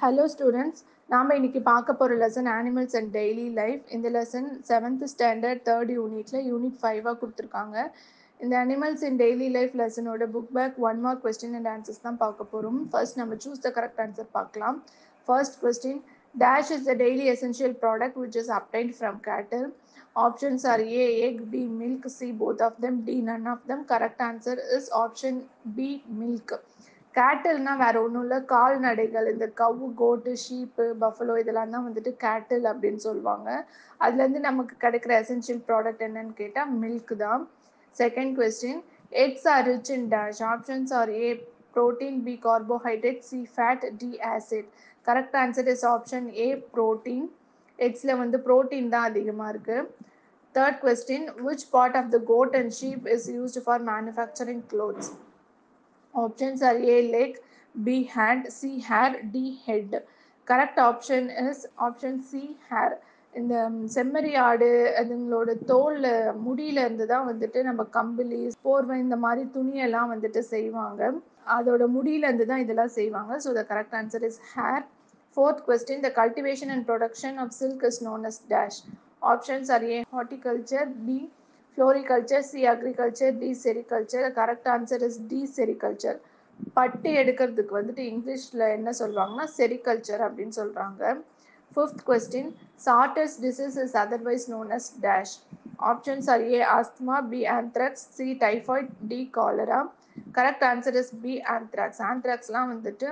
Hello students நாம் இன்னைக்கு பார்க்க போகிற lesson animals and daily life இந்த லெசன் செவன்த் ஸ்டாண்டர்ட் தேர்ட் யூனிட்ல யூனிட் ஃபைவாக கொடுத்துருக்காங்க இந்த அனிமல்ஸ் இன் டெய்லி லைஃப் லெசனோட book back one mark question and answers தான் பார்க்க போகிறோம் ஃபர்ஸ்ட் நம்ம சூஸ் த கரெக்ட் ஆன்சர் பார்க்கலாம் first question dash is the daily essential product which is obtained from cattle options are A egg B milk C both of them D none of them correct answer is option B milk கேட்டில்னா வேற ஒன்றும் இல்லை கால்நடைகள் இந்த கவு கோட்டு sheep buffalo இதெல்லாம் தான் வந்துட்டு கேட்டில் அப்படின்னு சொல்லுவாங்க அதுலேருந்து நமக்கு கிடைக்கிற எசென்ஷியல் ப்ராடக்ட் என்னன்னு கேட்டால் மில்க் தான் second question eggs are rich in dash options are A protein B carbohydrate C fat D acid correct answer is option A protein எக்ஸில் வந்து ப்ரோட்டீன் தான் அதிகமாக இருக்குது third question which part of the goat and sheep is used for manufacturing clothes Options are A leg, B hand, C hair, D head. Correct option is option C hair. இந்த செம்மறி ஆடு அதுங்களோட தோல்ல முடியில இருந்து தான் வந்துட்டு நம்ம கம்பிளி போர்வை இந்த மாதிரி துணியெல்லாம் வந்துட்டு செய்வாங்க அதோட முடியில இருந்து தான் இதெல்லாம் செய்வாங்க so the correct answer is hair fourth question the cultivation and production of silk is known as dash options are A horticulture B floriculture C agriculture D sericulture correct answer is D sericulture பட்டு எடுக்கிறதுக்கு வந்துட்டு இங்கிலீஷில் என்ன சொல்லுவாங்கன்னா sericulture அப்படின்னு சொல்கிறாங்க fifth question sorter's disease is otherwise known as dash options are A asthma B anthrax C typhoid D cholera correct answer is B anthrax ஆந்த்ராக்ஸ்லாம் வந்துட்டு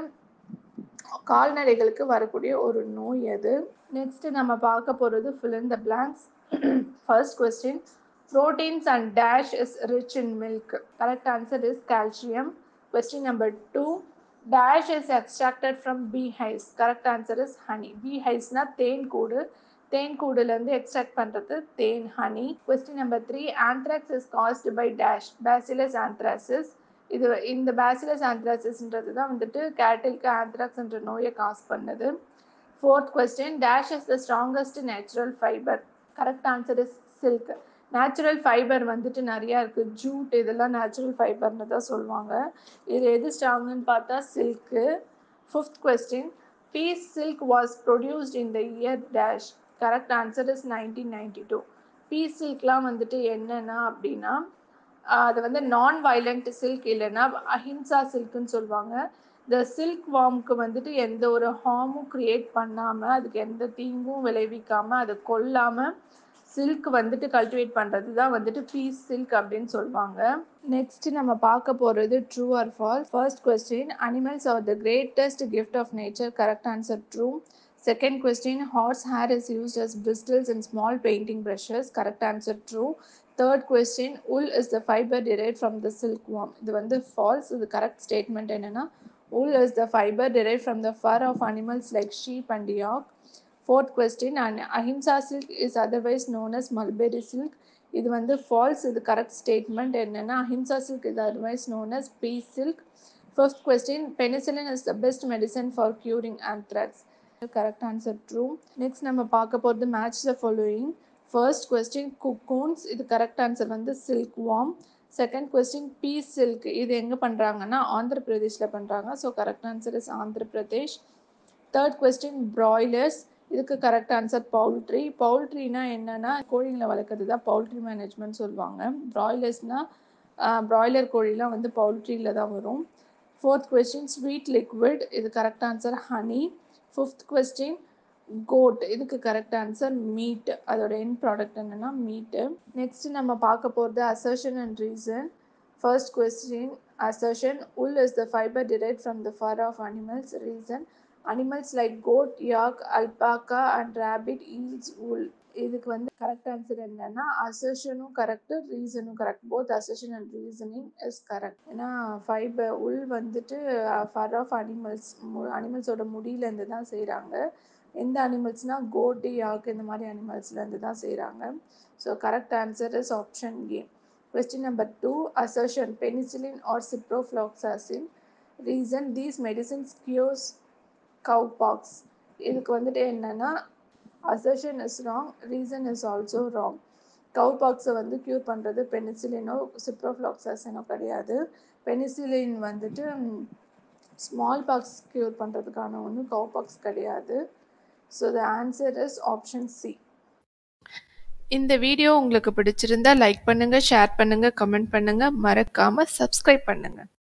கால்நடைகளுக்கு வரக்கூடிய ஒரு நோய் அது நெக்ஸ்ட் நம்ம பார்க்க போகிறது fill in the blanks first question proteins and dash is rich in milk correct answer is calcium question number 2 dash is extracted from beehives correct answer is honey beehives na தேன் கூடு தேன் கூடுலேருந்து extract பண்ணுறது தேன் honey question number three anthrax is caused by dash bacillus anthracis இது இந்த bacillus ஆந்த்ராசிஸ்ன்றது தான் வந்துட்டு கேட்டிலுக்கு ஆந்த்ராக்ஸ்ன்ற நோயை காஸ் பண்ணுது fourth question dash is the strongest natural fibre correct answer is silk natural fibre வந்துட்டு நிறையா இருக்குது ஜூட் இதெல்லாம் நேச்சுரல் ஃபைபர்னு தான் சொல்லுவாங்க இது எது ஸ்ட்ராங்குன்னு பார்த்தா silk fifth question peace silk was produced in the year dash correct answer is nineteen ninety two peace சில்க்லாம் வந்துட்டு என்னென்னா அப்படின்னா அது வந்து நான் வயலண்ட் சில்க் இல்லைன்னா அஹிம்சா சில்க்குன்னு சொல்லுவாங்க இந்த சில்க் வார்முக்கு வந்துட்டு எந்த ஒரு ஹார்மும் க்ரியேட் பண்ணாமல் அதுக்கு எந்த தீங்கும் விளைவிக்காமல் அதை கொல்லாமல் சில்க் வந்துட்டு கல்டிவேட் பண்ணுறது தான் வந்துட்டு பீஸ் சில்க் அப்படின்னு சொல்லுவாங்க நெக்ஸ்ட் நம்ம பார்க்க போகிறது true or false first question animals are the greatest gift of nature correct answer true second question horse hair is used as bristles and small painting brushes correct answer true third question wool is the fibre derived from the silk worm இது வந்து false இது correct statement என்னென்னா wool is the fibre derived from the fur of animals like sheep and yak fourth question and Ahimsa silk is otherwise known as mulberry silk இது வந்து false இது correct statement என்னென்னா Ahimsa silk is otherwise known as peace silk fifth question penicillin is the best medicine for curing anthrax correct answer true next நம்ம பார்க்க போகிறது match the following first question cocoons இது correct answer வந்து silk worm second question peace silk இது எங்கே பண்ணுறாங்கன்னா ஆந்திர பிரதேஷில் பண்ணுறாங்க so correct answer is Andhra Pradesh third question broilers இதுக்கு கரெக்ட் ஆன்சர் பவுல்ட்ரி பவுல்ட்ரினா என்னென்னா கோழிங்களை வளர்க்குறது தான் பவுல்ட்ரி மேனேஜ்மெண்ட் சொல்லுவாங்க ப்ராய்லர்ஸ்னால் ப்ராய்லர் கோழிலாம் வந்து பவுல்ட்ரியில் தான் வரும் ஃபோர்த் கொஸ்டின் ஸ்வீட் லிக்விட் இது correct answer honey fifth question goat இதுக்கு கரெக்ட் ஆன்சர் மீட் அதோட என் ப்ராடக்ட் என்னென்னா மீட்டு நெக்ஸ்ட் நம்ம பார்க்க போகிறது assertion and reason first question assertion wool is the fibre derived from the fur of animals reason animals like goat yak alpaca and rabbit yields wool இதுக்கு வந்து correct answer என்னன்னா அசர்ஷனும் correct ரீசனும் correct both assertion and reasoning is correct ஏன்னா fibre உள் வந்துட்டு ஃபர் of animals அனிமல்ஸோட முடியிலேருந்து தான் செய்கிறாங்க எந்த அனிமல்ஸ்னால் கோட்டு யாக் இந்த மாதிரி அனிமல்ஸ்லேருந்து தான் செய்கிறாங்க so correct answer is option A question number two assertion penicillin or ciprofloxacin reason these medicines cures cow pox இதுக்கு வந்துட்டு என்னென்னா assertion is wrong reason is also wrong cow பாக்ஸை வந்து க்யூர் பண்ணுறது பெனிசிலினோ சிப்ரோஃப்ளாக்சாசினோ கிடையாது பெனிசிலின் வந்துட்டு ஸ்மால் பாக்ஸ் க்யூர் பண்ணுறதுக்கான ஒன்று கவுபாக்ஸ் கிடையாது so the answer is option C இந்த வீடியோ உங்களுக்கு பிடிச்சிருந்தா லைக் பண்ணுங்கள் ஷேர் பண்ணுங்கள் கமெண்ட் பண்ணுங்கள் மறக்காமல் சப்ஸ்கிரைப் பண்ணுங்கள்